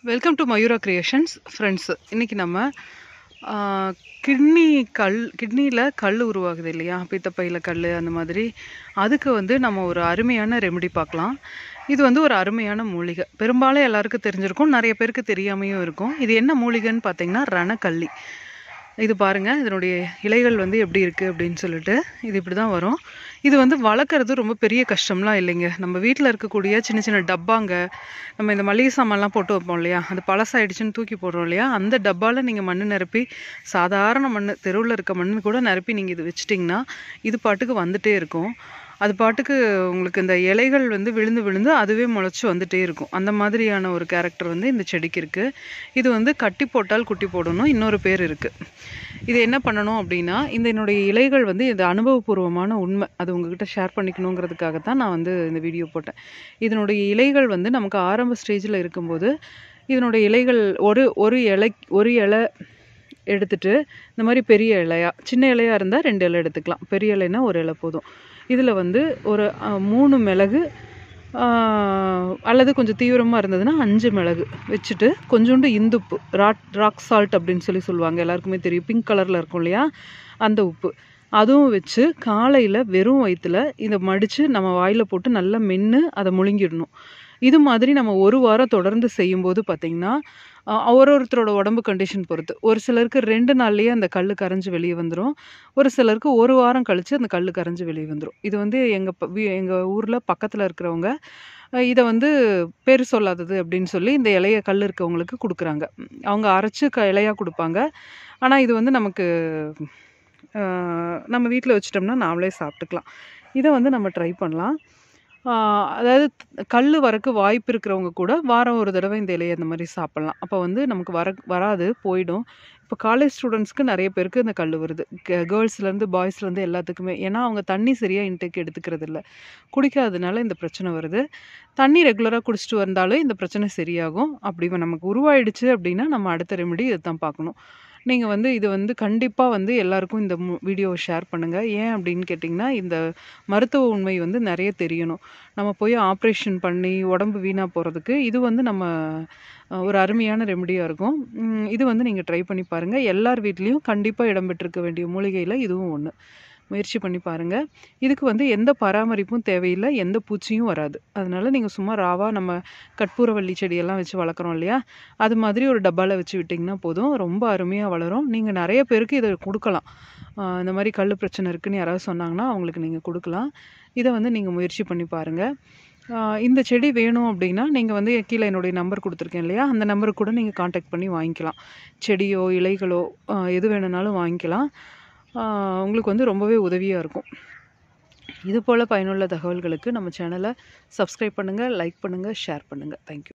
welcome to Mayura creations friends இன்னைக்கு நம்ம kidney கல் கிட்னியில் கல் உருவாகுது இல்லையா பித்தப்பையில் கல் அந்த மாதிரி அதுக்கு வந்து நம்ம ஒரு அருமையான ரெமெடி பார்க்கலாம் இது வந்து ஒரு அருமையான மூலிகை பெரும்பாலும் எல்லாருக்கும் தெரிஞ்சிருக்கும் நிறைய பேருக்கு தெரியாமையும் இருக்கும் இது என்ன மூலிகைன்னு பார்த்தீங்கன்னா ரணக்கல்லி இது பாருங்க இதனுடைய இலைகள் வந்து எப்படி இருக்குது அப்படின்னு சொல்லிட்டு இது இப்படி தான் வரும் இது வந்து வளர்க்குறது ரொம்ப பெரிய கஷ்டம்லாம் இல்லைங்க நம்ம வீட்டில் இருக்கக்கூடிய சின்ன சின்ன டப்பாங்க நம்ம இந்த மளிகை சாமான்லாம் போட்டு வைப்போம் இல்லையா அது பழசாயிடுச்சுன்னு தூக்கி போடுறோம் இல்லையா அந்த டப்பாவில் நீங்கள் மண் நிரப்பி சாதாரண மண் தெருவில் இருக்க மண் கூட நிரப்பி நீங்கள் இது வச்சிட்டிங்கன்னா இது பாட்டுக்கு வந்துட்டே இருக்கும் அது பாட்டுக்கு உங்களுக்கு இந்த இலைகள் வந்து விழுந்து விழுந்து அதுவே முளைச்சி வந்துட்டே இருக்கும் அந்த மாதிரியான ஒரு கேரக்டர் வந்து இந்த செடிக்கு இருக்குது இது வந்து கட்டி போட்டால் குட்டி போடணும் இன்னொரு பேர் இருக்குது இது என்ன பண்ணணும் அப்படின்னா இந்த என்னுடைய இலைகள் வந்து இது அனுபவபூர்வமான உண்மை அது உங்ககிட்ட ஷேர் பண்ணிக்கணுங்கிறதுக்காக தான் நான் வந்து இந்த வீடியோ போட்டேன் இதனுடைய இலைகள் வந்து நமக்கு ஆரம்ப ஸ்டேஜில் இருக்கும்போது இதனுடைய இலைகள் ஒரு ஒரு இலை ஒரு இலை எடுத்துட்டு இந்த மாதிரி பெரிய இலையா சின்ன இலையாக இருந்தால் ரெண்டு இலை எடுத்துக்கலாம் பெரிய இலைனா ஒரு இலை போதும் இதில் வந்து ஒரு அஹ், மூணு மிளகு ஆஹ், அல்லது கொஞ்சம் தீவிரமாக இருந்ததுன்னா அஞ்சு மிளகு வச்சுட்டு கொஞ்சோண்டு இந்துப்பு ராக் ராக் சால்ட் அப்படின்னு சொல்லி சொல்லுவாங்க எல்லாருக்குமே தெரியும் பிங்க் கலரில் இருக்கும் இல்லையா அந்த உப்பு அதுவும் வச்சு காலையில் வெறும் வயிற்றுல இதை மடித்து நம்ம வாயில் போட்டு நல்லா மென்று அதை முழுங்கிடணும் இது மாதிரி நம்ம ஒரு வாரம் தொடர்ந்து செய்யும்போது பார்த்திங்கன்னா அஹ், ஒரு ஒருத்தரோட உடம்பு கண்டிஷன் பொறுத்து ஒரு சிலருக்கு ரெண்டு நாள்லேயே அந்த கல் கரைஞ்சு வெளியே வந்துடும் ஒரு சிலருக்கு ஒரு வாரம் கழித்து அந்த கல் கரைஞ்சு வெளியே வந்துடும் இது வந்து எங்கள் எங்கள் ஊரில் பக்கத்தில் இருக்கிறவங்க அஹ், இதை வந்து பேர் சொல்லாதது அப்படின்னு சொல்லி இந்த இலைய கல் இருக்கவங்களுக்கு கொடுக்குறாங்க அவங்க அரைச்சு க இலையாக கொடுப்பாங்க ஆனால் இது வந்து நமக்கு அஹ், நம்ம வீட்டில் வச்சிட்டோம்னா நாமளே சாப்பிட்டுக்கலாம் இதை வந்து நம்ம ட்ரை பண்ணலாம் ஆஹ் அதாவது கல் வரக்கு வாய்ப்பு இருக்கிறவங்க கூட வாரம் ஒரு தடவை இந்த இலையை அந்த மாதிரி சாப்பிட்லாம் அப்போ வந்து நமக்கு வர வராது போயிடும் இப்போ காலேஜ் ஸ்டூடெண்ட்ஸ்க்கு நிறைய பேருக்கு இந்த கல் வருது கேர்ள்ஸ்லேருந்து பாய்ஸ்லேருந்து எல்லாத்துக்குமே ஏன்னா அவங்க தண்ணி சரியாக இன்டேக் எடுத்துக்கிறது இல்லை குடிக்காததுனால இந்த பிரச்சனை வருது தண்ணி ரெகுலராக குடிச்சிட்டு வந்தாலும் இந்த பிரச்சனை சரியாகும் அப்படி நமக்கு உருவாயிடுச்சு அப்படின்னா நம்ம அடுத்த ரெமெடி இதை தான் பார்க்கணும் நீங்கள் வந்து இது வந்து கண்டிப்பாக வந்து எல்லாருக்கும் இந்த வீடியோவை ஷேர் பண்ணுங்கள் ஏன் அப்படின்னு கேட்டிங்கன்னா இந்த மருத்துவ உண்மை வந்து நிறைய தெரியணும் நம்ம போய் ஆப்ரேஷன் பண்ணி உடம்பு வீணாக போகிறதுக்கு இது வந்து நம்ம அஹ், ஒரு அருமையான ரெமெடியாக இருக்கும் உம், இது வந்து நீங்கள் ட்ரை பண்ணி பாருங்கள் எல்லார் வீட்லேயும் கண்டிப்பாக இடம்பெற்றிருக்க வேண்டிய மூலிகையில் இதுவும் ஒன்று முயற்சி பண்ணி பாருங்கள் இதுக்கு வந்து எந்த பராமரிப்பும் தேவையில்லை எந்த பூச்சியும் வராது அதனால நீங்கள் சும்மா ராவா நம்ம கற்பூரவள்ளி செடியெல்லாம் வச்சு வளர்க்குறோம் இல்லையா அது மாதிரி ஒரு டப்பாவில் வச்சு விட்டிங்கன்னா போதும் ரொம்ப அருமையாக வளரும் நீங்கள் நிறைய பேருக்கு இதை கொடுக்கலாம் ஆஹ் இந்த மாதிரி கல் பிரச்சனை இருக்குன்னு யாராவது சொன்னாங்கன்னா அவங்களுக்கு நீங்கள் கொடுக்கலாம் இதை வந்து நீங்கள் முயற்சி பண்ணி பாருங்கள் ஆஹ் இந்த செடி வேணும் அப்படின்னா நீங்கள் வந்து கீழே என்னுடைய நம்பர் கொடுத்துருக்கேன் இல்லையா அந்த நம்பருக்கு கூட நீங்கள் காண்டாக்ட் பண்ணி வாங்கிக்கலாம் செடியோ இலைகளோ ஆஹ் எது வேணும்னாலும் வாங்கிக்கலாம் ஆஹ் உங்களுக்கு வந்து ரொம்பவே உதவியாக இருக்கும் இது போல் பயனுள்ள தகவல்களுக்கு நம்ம சேனலை சப்ஸ்கிரைப் பண்ணுங்கள் லைக் பண்ணுங்கள் ஷேர் பண்ணுங்கள் தேங்க்யூ